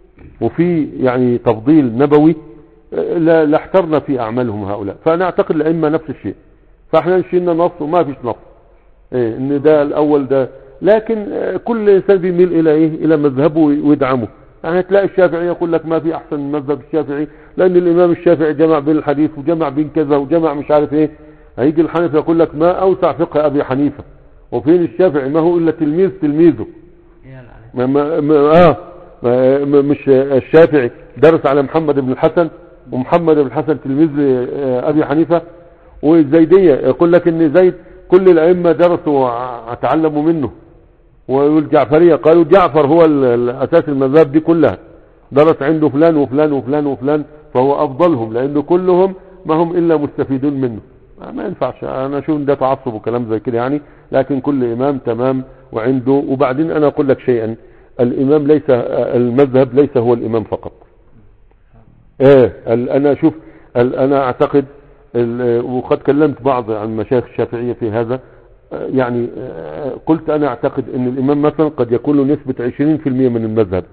[SPEAKER 1] وفي يعني تفضيل نبوي آه، لا لاحترنا في اعمالهم هؤلاء فانا اعتقد الائمه نفس الشيء فاحنا شلنا نص وما فيش نص إيه ان ده الاول ده لكن آه، كل انسان بيميل الى ايه الى مذهبه ويدعمه يعني تلاقي الشافعي يقول لك ما في احسن من مذهب الشافعي لان الامام الشافعي جمع بين الحديث وجمع بين كذا وجمع مش عارف ايه هيجي الحنفي يقول لك ما اوسع فقه ابي حنيفه وفين الشافعي ما هو الا تلميذ تلميذه
[SPEAKER 2] يا عليه
[SPEAKER 1] ما ما ما آه ما ما- مش الشافعي درس على محمد بن الحسن ومحمد بن الحسن تلميذ آه، ابي حنيفه والزيديه يقول لك ان زيد كل الائمه درسوا وتعلموا منه والجعفريه قالوا جعفر هو ال- ال- اساس المذاهب دي كلها درس عنده فلان وفلان وفلان وفلان فهو افضلهم لانه كلهم ما هم الا مستفيدون منه ما- ما ينفعش انا اشوف إن ده تعصب وكلام زي كده يعني لكن كل امام تمام وعنده وبعدين انا اقول لك شيئا الامام ليس المذهب ليس هو الامام فقط ايه ال- انا اشوف ال- انا اعتقد ال- وقد كلمت بعض عن مشايخ الشافعية في هذا آه، يعني آه، قلت انا اعتقد ان الامام مثلا قد يكون له نسبة 20% من المذهب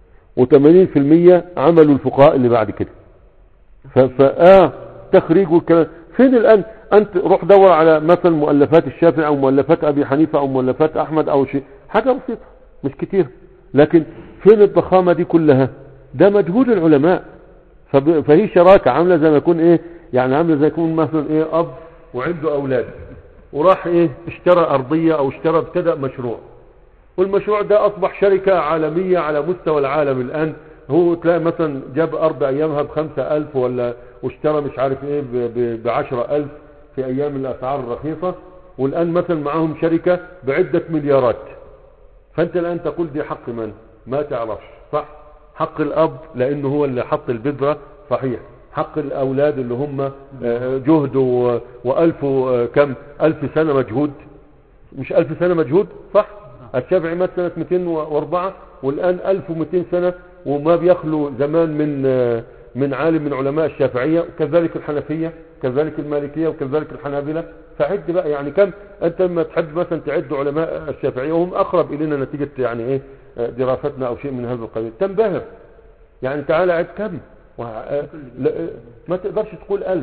[SPEAKER 1] و80% عملوا الفقهاء اللي بعد كده ف... ف... اه تخريج والكلام فين الان انت روح دور على مثلا مؤلفات الشافعي او مؤلفات ابي حنيفه او مؤلفات احمد او شيء حاجه بسيطه مش كتير لكن فين الضخامه دي كلها ده مجهود العلماء فب... فهي شراكه عامله زي ما يكون ايه يعني عامله زي يكون مثلا ايه اب وعنده اولاد وراح ايه اشترى ارضيه او اشترى ابتدأ مشروع والمشروع ده اصبح شركة عالمية على مستوى العالم الان هو تلاقي مثلا جاب ارض ايامها بخمسة الف ولا واشترى مش عارف ايه ب- ب- بعشرة الف في ايام الاسعار الرخيصة والان مثلا معاهم شركة بعدة مليارات فانت الان تقول دي حق من ما تعرفش صح حق الاب لانه هو اللي حط البذرة صحيح حق الاولاد اللي هم آه، جهد و- والف و- كم الف سنة مجهود مش الف سنة مجهود صح الشافعي مات سنة 204 والان 1200 سنة وما بيخلو زمان من آه، من عالم من علماء الشافعية وكذلك الحنفية كذلك المالكية وكذلك الحنابلة فعد بقى يعني كم انت لما تحب مثلا تعد علماء الشافعية وهم اقرب الينا نتيجة يعني ايه آه، دراستنا او شيء من هذا القبيل تنبهر يعني تعالى عد كم وه- لا- ما تقدرش تقول ألف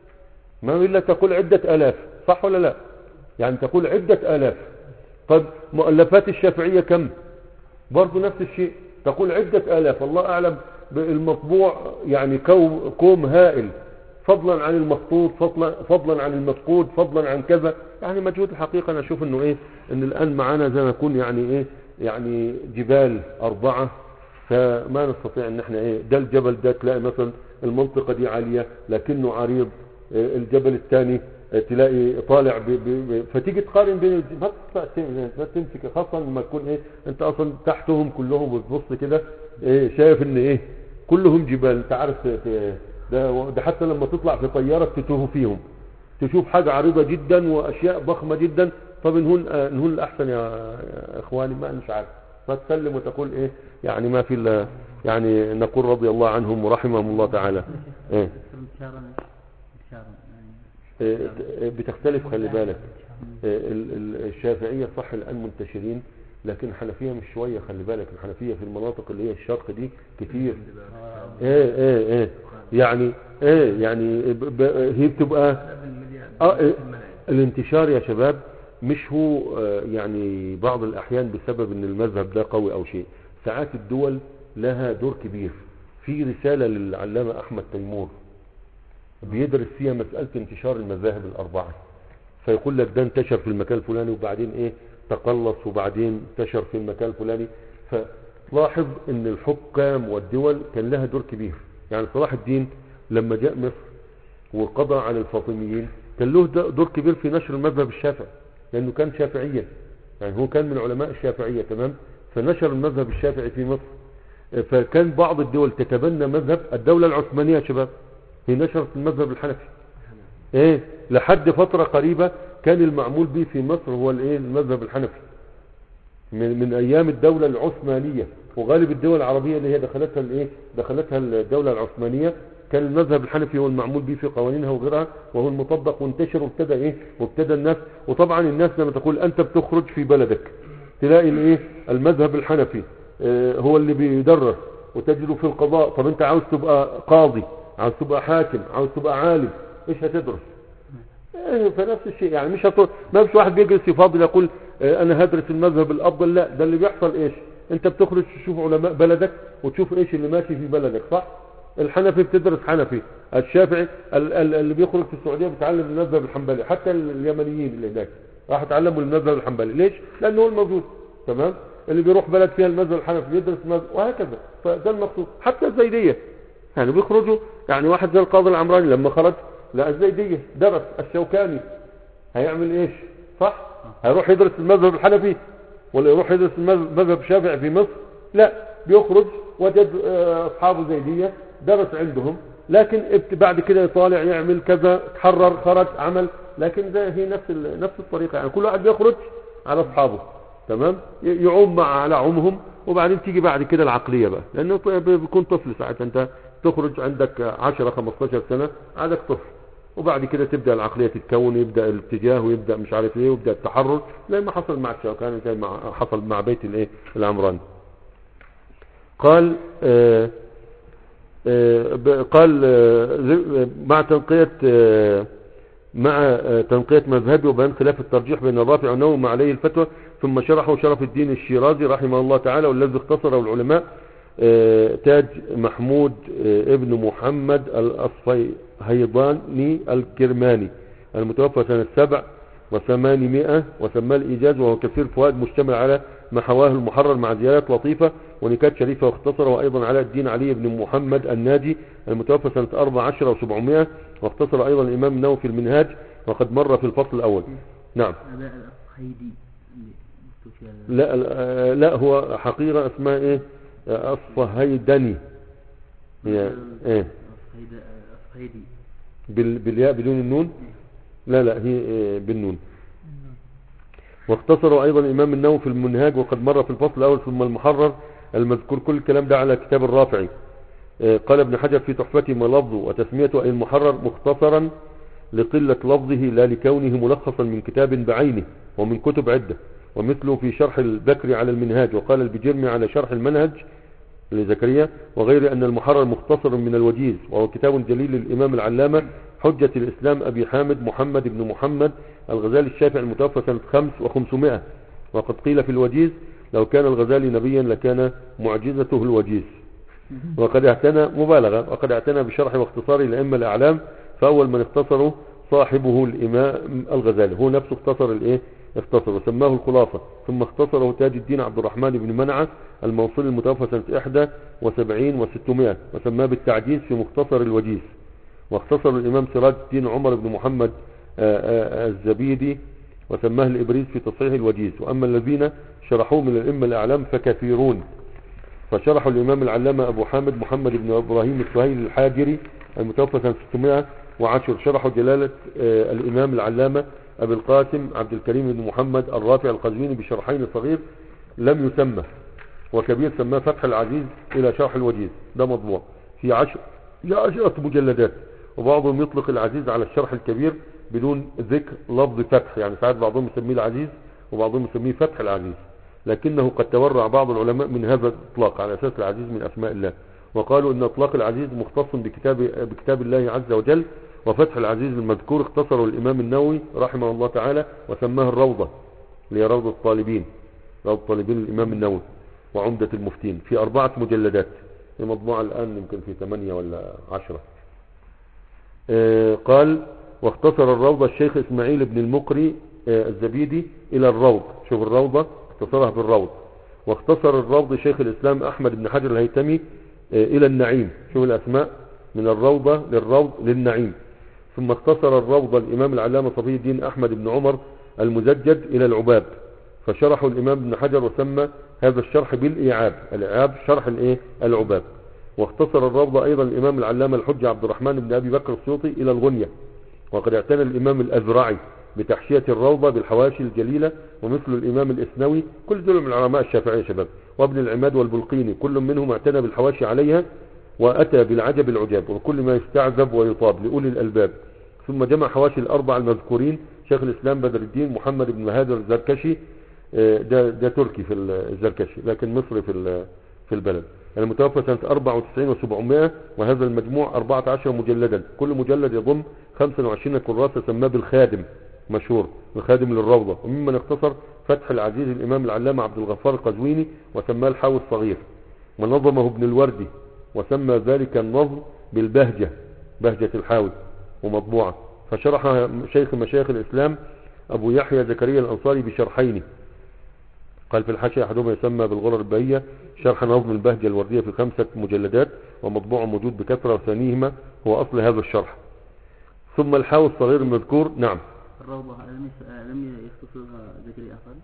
[SPEAKER 1] ما إلا تقول عدة ألاف صح ولا لا يعني تقول عدة ألاف طب مؤلفات الشافعية كم برضو نفس الشيء تقول عدة آلاف الله أعلم بالمطبوع يعني كوم, كوم هائل فضلا عن المخطوط فضلا, فضلا عن المفقود فضلا عن كذا يعني مجهود الحقيقة أنا أشوف أنه إيه أن الآن معانا زي ما يكون يعني إيه يعني جبال أربعة فما نستطيع ان احنا ايه ده الجبل ده تلاقي مثلا المنطقة دي عالية لكنه عريض إيه الجبل الثاني تلاقي طالع ب... ب... ب... فتيجي تقارن بين الج- ما تطلع تم- ما تمسك خاصة لما تكون ايه انت اصلا تحتهم كلهم وتبص كده ايه شايف ان ايه كلهم جبال انت عارف ت- ت- ده, ده حتى لما تطلع في طيارة تتوه فيهم تشوف حاجة عريضة جدا واشياء ضخمة جدا طب نهون آه، نهون الاحسن يا يا اخواني ما مش عارف فتسلم وتقول ايه يعني ما في الا يعني نقول رضي الله عنهم ورحمهم الله تعالى ايه
[SPEAKER 2] انتشارا انتشارا يعني
[SPEAKER 1] إيه، بتختلف خلي بالك إيه، ال- ال- الشافعية صح الآن منتشرين لكن الحنفية مش شوية خلي بالك الحنفية في المناطق اللي هي الشرق دي كتير ايه ايه ايه يعني ايه يعني ب- ب- هي بتبقى اه إيه، الانتشار يا شباب مش هو آه، يعني بعض الأحيان بسبب ان المذهب ده قوي او شيء ساعات الدول لها دور كبير في رسالة للعلامة أحمد تيمور بيدرس فيها مسألة انتشار المذاهب الأربعة فيقول لك ده انتشر في المكان الفلاني وبعدين ايه تقلص وبعدين انتشر في المكان الفلاني فلاحظ ان الحكام والدول كان لها دور كبير يعني صلاح الدين لما جاء مصر وقضى على الفاطميين كان له د- دور كبير في نشر المذهب الشافعي لانه كان شافعيا يعني هو كان من علماء الشافعية تمام فنشر المذهب الشافعي في مصر فكان بعض الدول تتبنى مذهب الدولة العثمانية يا شباب هي نشرت المذهب الحنفي ايه لحد فترة قريبة كان المعمول به في مصر هو الايه المذهب الحنفي من, من ايام الدولة العثمانية وغالب الدول العربية اللي هي دخلتها الايه دخلتها الدولة العثمانية كان المذهب الحنفي هو المعمول به في قوانينها وغيرها وهو المطبق وانتشر وابتدى ايه وابتدى الناس وطبعا الناس لما تقول انت بتخرج في بلدك تلاقي الايه المذهب الحنفي آه، هو اللي بيدرس وتجده في القضاء طب انت عاوز تبقى قاضي عاوز تبقى حاكم عاوز تبقى عالم ايش هتدرس إيه، فنفس الشيء يعني مش هتقول ما فيش واحد بيجلس يفاضل يقول آه، انا هدرس المذهب الافضل لا ده اللي بيحصل ايش انت بتخرج تشوف علماء بلدك وتشوف ايش اللي ماشي في بلدك صح الحنفي بتدرس حنفي الشافعي ال- ال- اللي بيخرج في السعوديه بيتعلم المذهب الحنبلي حتى ال- اليمنيين اللي هناك راح يتعلموا المذهب الحنبلي ليش لانه هو الموجود تمام اللي بيروح بلد فيها المذهب الحنفي بيدرس مذهب وهكذا فده المقصود حتى الزيديه يعني بيخرجوا يعني واحد زي القاضي العمراني لما خرج لا الزيديه درس الشوكاني هيعمل ايش صح هيروح يدرس المذهب الحنفي ولا يروح يدرس المذهب الشافعي في مصر لا بيخرج وجد آه، اصحابه زيديه درس عندهم لكن ابت- بعد كده يطالع يعمل كذا تحرر خرج عمل لكن ده هي نفس ال- نفس الطريقه يعني كل واحد بيخرج على اصحابه تمام ي- يعوم مع على عمهم وبعدين تيجي بعد كده العقليه بقى لانه ط- ب- بيكون طفل ساعتها انت تخرج عندك 10 15 سنه عندك طفل وبعد كده تبدا العقليه تتكون يبدا الاتجاه ويبدا مش عارف ايه ويبدا التحرر زي ما حصل مع الشوكاني زي ما حصل مع بيت الايه العمراني قال آه آه ب- قال آه ذ- مع تنقية آه مع آه تنقية مذهبي وبيان خلاف الترجيح بين الرافع والنووي مع عليه الفتوى ثم شرحه شرف الدين الشيرازي رحمه الله تعالى والذي اختصره العلماء آه تاج محمود آه ابن محمد الأصفيهيضاني الكرماني المتوفى سنة سبع وثمانمائة وسماه الإيجاز وهو كثير فوائد مشتمل على ما حواه المحرر مع زيادات لطيفة ونكات شريفة واختصر وأيضا على الدين علي بن محمد الناجي المتوفى سنة 14 وسبعمائة واختصر أيضا الإمام النووي في المنهاج وقد مر في الفصل الأول نعم
[SPEAKER 2] هذا الخيدي اللي مكتوب فيها
[SPEAKER 1] لا لا, لا هو حقيقة اسمها ايه الصهيدني هي ايه
[SPEAKER 2] الصهيد- الصهيدي
[SPEAKER 1] بال... بالياء بدون النون لا لا هي آه، بالنون واختصروا ايضا الامام النووي في المنهاج وقد مر في الفصل الاول ثم المحرر المذكور كل الكلام ده على كتاب الرافعي آه، قال ابن حجر في تحفته ما لفظه وتسميته اي المحرر مختصرا لقلة لفظه لا لكونه ملخصا من كتاب بعينه ومن كتب عدة ومثله في شرح البكري على المنهاج وقال البجرمي على شرح المنهج لزكريا وغير أن المحرر مختصر من الوجيز وهو كتاب جليل للإمام العلامة حجة الإسلام أبي حامد محمد بن محمد الغزالي الشافعي المتوفى سنة خمس وخمسمائة وقد قيل في الوجيز لو كان الغزالي نبيا لكان معجزته الوجيز وقد اعتنى مبالغة وقد اعتنى بشرح واختصار الأئمة الأعلام فأول من اختصره صاحبه الإمام الغزالي هو نفسه اختصر الإيه اختصر وسماه الخلاصة ثم اختصره تاج الدين عبد الرحمن بن منعة الموصول المتوفى سنة 71 و600 وسماه بالتعجيز في مختصر الوجيز واختصر الإمام سراج الدين عمر بن محمد آه، آه، الزبيدي وسماه الإبريز في تصحيح الوجيز وأما الذين شرحوه من الأئمة الأعلام فكثيرون فشرحوا الإمام العلامة أبو حامد محمد بن إبراهيم السهيل الحاجري المتوفى سنة 610 شرحوا جلالة آه، الإمام العلامة أبي القاسم عبد الكريم بن محمد الرافع القزويني بشرحين صغير لم يسمى وكبير سماه فتح العزيز إلى شرح الوجيز ده مطبوع في عشر في عشرة مجلدات وبعضهم يطلق العزيز على الشرح الكبير بدون ذكر لفظ فتح يعني ساعات بعضهم يسميه العزيز وبعضهم يسميه فتح العزيز لكنه قد تورع بعض العلماء من هذا الإطلاق على أساس العزيز من أسماء الله وقالوا أن إطلاق العزيز مختص بكتاب, بكتاب الله عز وجل وفتح العزيز المذكور اختصره الإمام النووي رحمه الله تعالى وسماه الروضة اللي هي روضة الطالبين روضة الطالبين الإمام النووي وعمدة المفتين في أربعة مجلدات هي مطبوعة الآن يمكن في ثمانية ولا عشرة آه، قال واختصر الروضة الشيخ إسماعيل بن المقري آه، الزبيدي إلى الروض شوف الروضة اختصرها بالروض واختصر الروض شيخ الإسلام أحمد بن حجر الهيتمي آه، إلى النعيم شوف الأسماء من الروضة للروض للنعيم ثم اختصر الروضة الإمام العلامة صفي الدين أحمد بن عمر المزجد إلى العباب فشرحه الإمام ابن حجر وسمى هذا الشرح بالإيعاب الإيعاب شرح الإيه العباب واختصر الروضة أيضا الإمام العلامة الحج عبد الرحمن بن أبي بكر السيوطي إلى الغنية وقد اعتنى الإمام الأزرعي بتحشية الروضة بالحواشي الجليلة ومثل الإمام الإسنوي كل دول من علماء الشافعية يا شباب وابن العماد والبلقيني كل منهم اعتنى بالحواشي عليها وأتى بالعجب العجاب وكل ما يستعذب ويطاب لأولي الألباب ثم جمع حواشي الأربع المذكورين شيخ الإسلام بدر الدين محمد بن مهاجر الزركشي آه، ده, ده تركي في الزركشي لكن مصري في ال- في البلد المتوفى سنة 94 و700 وهذا المجموع 14 مجلدا كل مجلد يضم 25 كراسة سماه بالخادم مشهور الخادم للروضة وممن اختصر فتح العزيز الإمام العلامة عبد الغفار القزويني وسماه الحاوي الصغير ونظمه ابن الوردي وسمى ذلك النظم بالبهجة بهجة الحاوي ومطبوعة فشرح شيخ مشايخ الإسلام أبو يحيى زكريا الأنصاري بشرحين قال في الحاشية أحدهما يسمى بالغرر البهية شرح نظم البهجة الوردية في خمسة مجلدات ومطبوع موجود بكثرة وثانيهما هو أصل هذا الشرح ثم الحاوي الصغير المذكور نعم
[SPEAKER 2] الروضة لم يس- آه، لم يختصرها زكريا أخر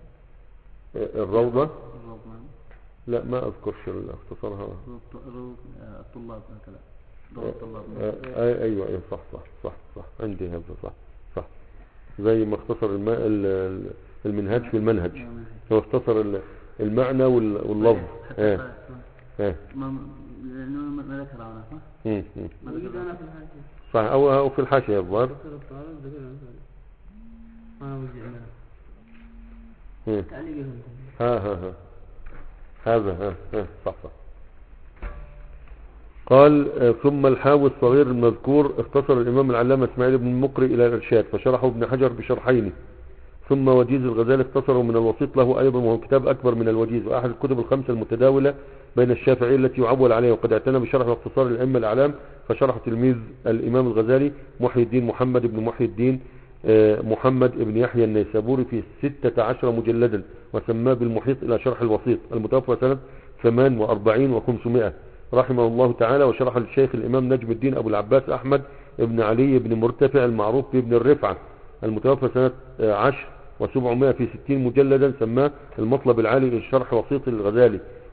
[SPEAKER 1] الروضة
[SPEAKER 2] الروضة نعم.
[SPEAKER 1] لا ما أذكرش اختصارها
[SPEAKER 2] روض- روض آه، الطلاب هكذا روض الطلاب
[SPEAKER 1] آه، آه، ايوه ايوه صح صح صح صح عندي هذا صح صح زي ما اختصر الم... ال- ال- المنهاج في المنهج
[SPEAKER 2] نعم.
[SPEAKER 1] هو اختصر ال- المعنى وال- واللفظ
[SPEAKER 2] حتى
[SPEAKER 1] ايه
[SPEAKER 2] قال-
[SPEAKER 1] ايه
[SPEAKER 2] ما لأنه ما ما ذكر عنها صح؟
[SPEAKER 1] مم، مم.
[SPEAKER 2] ما
[SPEAKER 3] وجد
[SPEAKER 2] ذكر
[SPEAKER 3] انا
[SPEAKER 2] عنها.
[SPEAKER 3] في الحاشية
[SPEAKER 1] صح او او في الحاشيه الظاهر
[SPEAKER 3] ذكر الطالب ذكر الأنصاري انا وجد عندنا
[SPEAKER 1] مم.
[SPEAKER 3] تعليق هنا
[SPEAKER 1] ها ها ها هذا ها ها صح صح قال آه، ثم الحاوي الصغير المذكور اختصر الإمام العلامة اسماعيل بن المقري إلى الإرشاد فشرحه ابن حجر بشرحين ثم وجيز الغزالي اختصره من الوسيط له أيضا وهو كتاب أكبر من الوجيز وأحد الكتب الخمسة المتداولة بين الشافعية التي يعول عليها وقد اعتنى بشرح واختصار الأئمة الأعلام فشرح تلميذ الإمام الغزالي محي الدين محمد بن محي الدين آه، محمد بن يحيى النيسابوري في ستة عشر مجلدا وسماه بالمحيط إلى شرح الوسيط المتوفى سنة 48 و500 رحمه الله تعالى وشرح للشيخ الإمام نجم الدين أبو العباس أحمد بن علي بن مرتفع المعروف بابن الرفعة المتوفى سنة آه، عشر وسبعمائة في ستين مجلدا سماه المطلب العالي للشرح وسيط الغزالي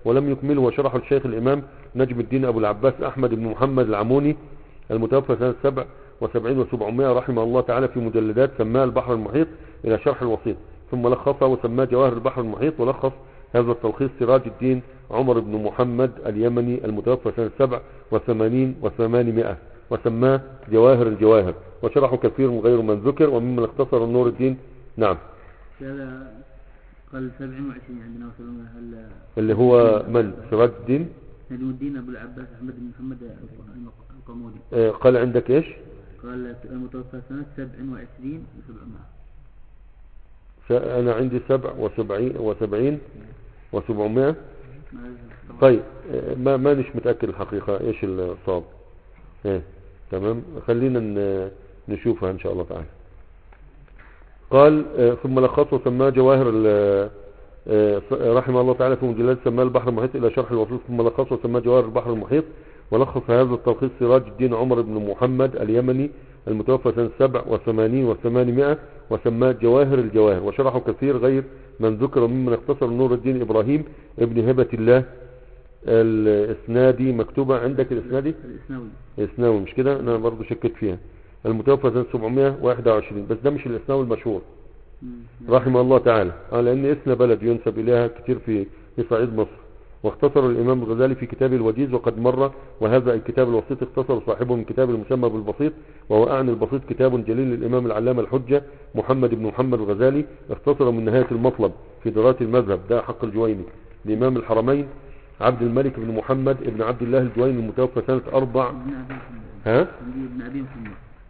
[SPEAKER 1] ولم يكمله وشرحه الشيخ الإمام نجم الدين أبو العباس أحمد بن محمد العموني المتوفى سنة 77 و700 رحمه الله تعالى في مجلدات سماها البحر المحيط إلى شرح الوسيط ثم لخصها وسماه جواهر البحر المحيط ولخص هذا التلخيص سراج الدين عمر بن محمد اليمني المتوفى سنة 87 و800 وسماه جواهر الجواهر وشرحه كثير من غير من ذكر وممن اختصر النور الدين نعم
[SPEAKER 2] هذا قال 27 عندنا وصلنا هل
[SPEAKER 1] اللي هو من سراج الدين
[SPEAKER 2] نجم الدين ابو العباس احمد بن محمد القمودي
[SPEAKER 1] آه، قال عندك ايش
[SPEAKER 2] قال المتوفى سنة 27 و700
[SPEAKER 1] س- انا عندي سبع وسبعين وسبعين وسبعمائة طيب آه، ما مانيش متأكد الحقيقة ايش الصواب ايه تمام خلينا ن- نشوفها ان شاء الله تعالى قال آه، ثم لخص وسماه جواهر ال- آه، رحمه الله تعالى في مجلد سماه البحر المحيط الى شرح الوصول ثم لخص وسماه جواهر البحر المحيط ولخص هذا التلخيص سراج الدين عمر بن محمد اليمني المتوفى سنة 87 و800 وسماه جواهر الجواهر وشرحه كثير غير من ذكر ممن اختصر نور الدين إبراهيم ابن هبة الله الإسنادي مكتوبة عندك الإسنادي
[SPEAKER 2] الاسناوي
[SPEAKER 1] الإسناوي مش كده أنا برضو شكت فيها المتوفى سنة 721 بس ده مش الإسناوي المشهور
[SPEAKER 2] مم.
[SPEAKER 1] رحمه الله تعالى آه لأن اسم بلد ينسب إليها كتير في في صعيد مصر واختصر الإمام الغزالي في كتاب الوجيز وقد مر وهذا الكتاب الوسيط اختصر صاحبه من كتاب المسمى بالبسيط وهو أعني البسيط كتاب جليل للإمام العلامة الحجة محمد بن محمد الغزالي اختصر من نهاية المطلب في دراسة المذهب ده حق الجويني لإمام الحرمين عبد الملك بن محمد بن عبد الله الجويني المتوفى سنة أربع
[SPEAKER 2] ابن ابي محمد
[SPEAKER 1] ها
[SPEAKER 2] عندي ابن ابي محمد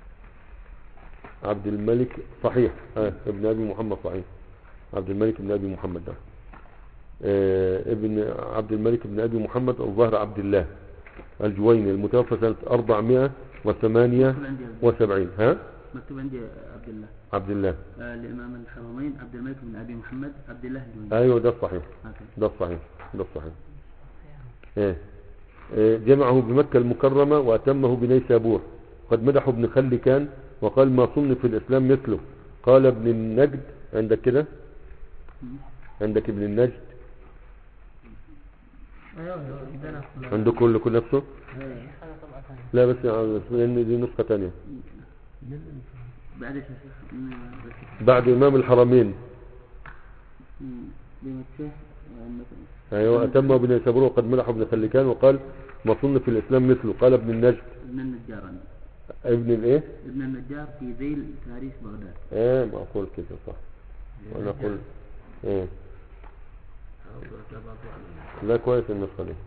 [SPEAKER 1] عبد الملك صحيح ها ابن أبي محمد صحيح عبد الملك بن أبي محمد ده آه، ابن عبد الملك بن أبي محمد الظاهر عبد الله الجويني المتوفى سنة 478 ها
[SPEAKER 2] مكتوب عندي عبد الله
[SPEAKER 1] عبد الله
[SPEAKER 2] آه الامام الحرمين عبد الملك بن ابي محمد عبد الله الجويني
[SPEAKER 1] ايوه ده الصحيح
[SPEAKER 2] هكذا
[SPEAKER 1] ده الصحيح ده الصحيح ايه إيه، جمعه بمكة المكرمة وأتمه بنيسابور قد مدحه ابن خلكان وقال ما صنف في الإسلام مثله قال ابن النجد عندك كده عندك ابن النجد عندك كل كل نفسه لا بس يعني لأن دي نسخة تانية
[SPEAKER 2] بعد ايش يا شيخ؟ مم، بس-
[SPEAKER 1] بعد إمام الحرمين
[SPEAKER 2] مم، بمكة آه، مثلا
[SPEAKER 1] أيوة أتمه بنيسابور وقد مدحه ابن خلكان وقال ما صنف في الإسلام مثله قال ابن النجد
[SPEAKER 2] ابن النجار عندي.
[SPEAKER 1] ابن الايه
[SPEAKER 2] ابن النجار في ذيل تاريخ بغداد
[SPEAKER 1] ايه معقول كده صح وانا اقول ايه لا كويس النسخة دي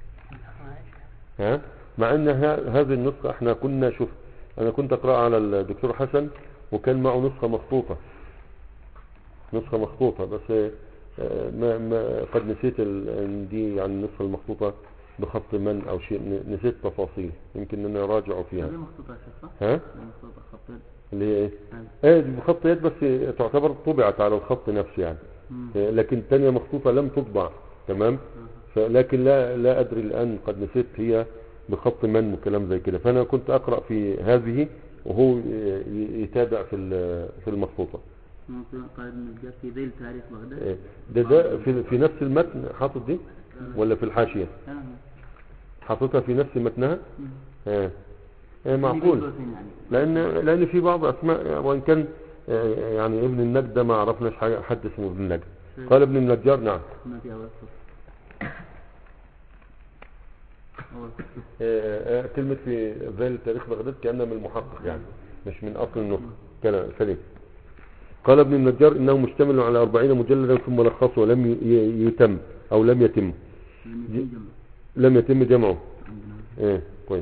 [SPEAKER 1] ها مع ان ه- هذه النسخة احنا كنا شوف انا كنت اقرأ على الدكتور حسن وكان معه نسخة مخطوطة نسخة مخطوطة بس آه، ما ما قد نسيت ال- ان دي يعني النسخة المخطوطة بخط من او شيء ن- نسيت تفاصيل يمكن ان انا راجع فيها
[SPEAKER 2] هذه مخطوطة يا شيخ صح؟
[SPEAKER 1] ها
[SPEAKER 2] هذه مخطوطة خط يد.
[SPEAKER 1] اللي هي ايه
[SPEAKER 2] هذه.
[SPEAKER 1] ايه دي بخط يد بس تعتبر طبعت على الخط نفسه يعني
[SPEAKER 2] مم.
[SPEAKER 1] إيه، لكن الثانية مخطوطة لم تطبع تمام
[SPEAKER 2] آه.
[SPEAKER 1] لكن لا لا ادري الان قد نسيت هي بخط من وكلام زي كده فانا كنت اقرا في هذه وهو ي- ي- يتابع في ال- في المخطوطه
[SPEAKER 2] ممكن قال ابن النجار في ذيل تاريخ بغداد
[SPEAKER 1] إيه، ده ده في في نفس المتن حاطط دي ولا في الحاشيه
[SPEAKER 2] آه.
[SPEAKER 1] حاططها في نفس متنها
[SPEAKER 2] مم.
[SPEAKER 1] ايه إيه، معقول
[SPEAKER 2] بيقولوا يعني.
[SPEAKER 1] لان لان في بعض اسماء وان كان آه، يعني ابن النجد ده ما عرفناش حاجه حد اسمه ابن النجد قال ابن النجار نعم
[SPEAKER 2] ما في أول سطر أول سطر
[SPEAKER 1] آه، آه، كلمة في ذيل تاريخ بغداد كأنها من المحقق يعني مش من أصل النطق كلام سليم قال ابن النجار إنه مشتمل على أربعين مجلدا ثم لخصه ولم ي- ي- يتم أو لم يتم
[SPEAKER 2] لم يكن جمع
[SPEAKER 1] لم يتم جمعه
[SPEAKER 2] عندنا
[SPEAKER 1] إيه كويس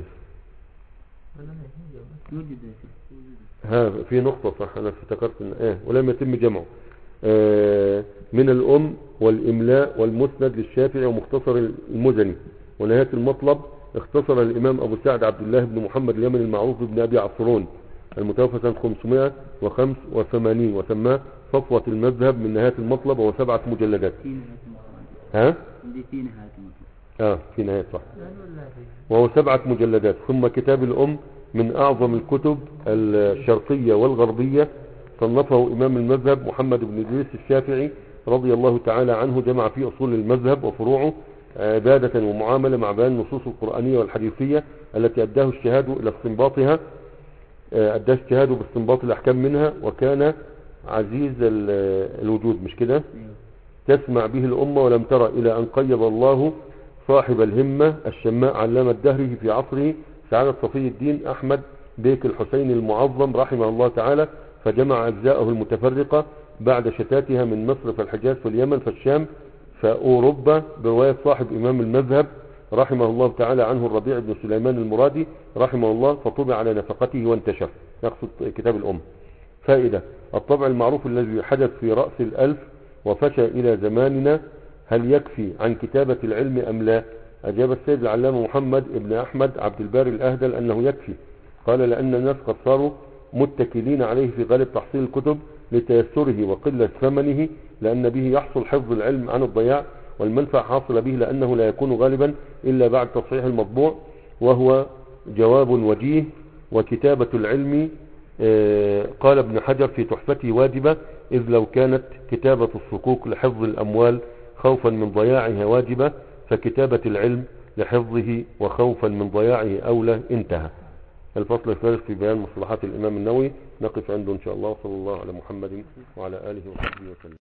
[SPEAKER 2] يوجد يا شيخ
[SPEAKER 1] ها في نقطة صح أنا افتكرت إن إيه ولم يتم جمعه آه، من الأم والإملاء والمسند للشافعي ومختصر المزني ونهاية المطلب اختصر الإمام أبو سعد عبد الله بن محمد اليمني المعروف بن أبي عصرون المتوفى سنة 585 وسماه صفوة المذهب من نهاية المطلب وهو سبعة مجلدات
[SPEAKER 2] في نهاية المطلب
[SPEAKER 1] ها؟
[SPEAKER 2] عندي في نهاية المطلب
[SPEAKER 1] اه في نهاية صح وهو سبعة مجلدات ثم كتاب الأم من أعظم الكتب الشرقية والغربية صنفه إمام المذهب محمد بن إدريس الشافعي رضي الله تعالى عنه جمع فيه أصول المذهب وفروعه عبادة ومعاملة مع بيان النصوص القرآنية والحديثية التي أداه اجتهاده إلى استنباطها آه، أداه اجتهاده باستنباط الأحكام منها وكان عزيز ال- الوجود مش كده تسمع به الأمة ولم ترى إلى أن قيض الله صاحب الهمة الشماء علامة دهره في عصره سعادة صفي الدين أحمد بيك الحسين المعظم رحمه الله تعالى فجمع أجزاءه المتفرقة بعد شتاتها من مصر فالحجاز فاليمن فالشام فأوروبا برواية صاحب إمام المذهب رحمه الله تعالى عنه الربيع بن سليمان المرادي رحمه الله فطبع على نفقته وانتشر يقصد كتاب الأم فائدة الطبع المعروف الذي حدث في رأس الألف وفشى إلى زماننا هل يكفي عن كتابة العلم أم لا أجاب السيد العلامة محمد ابن أحمد عبد الباري الأهدل أنه يكفي قال لأن الناس قد صاروا متكلين عليه في غالب تحصيل الكتب لتيسره وقلة ثمنه لأن به يحصل حفظ العلم عن الضياع والمنفعة حاصلة به لأنه لا يكون غالبا إلا بعد تصحيح المطبوع وهو جواب وجيه وكتابة العلم آه، قال ابن حجر في تحفته واجبة إذ لو كانت كتابة الصكوك لحفظ الأموال خوفا من ضياعها واجبة فكتابة العلم لحفظه وخوفا من ضياعه أولى انتهى الفصل الثالث في بيان مصطلحات الإمام النووي نقف عنده إن شاء الله وصلى الله على محمد وعلى آله وصحبه وسلم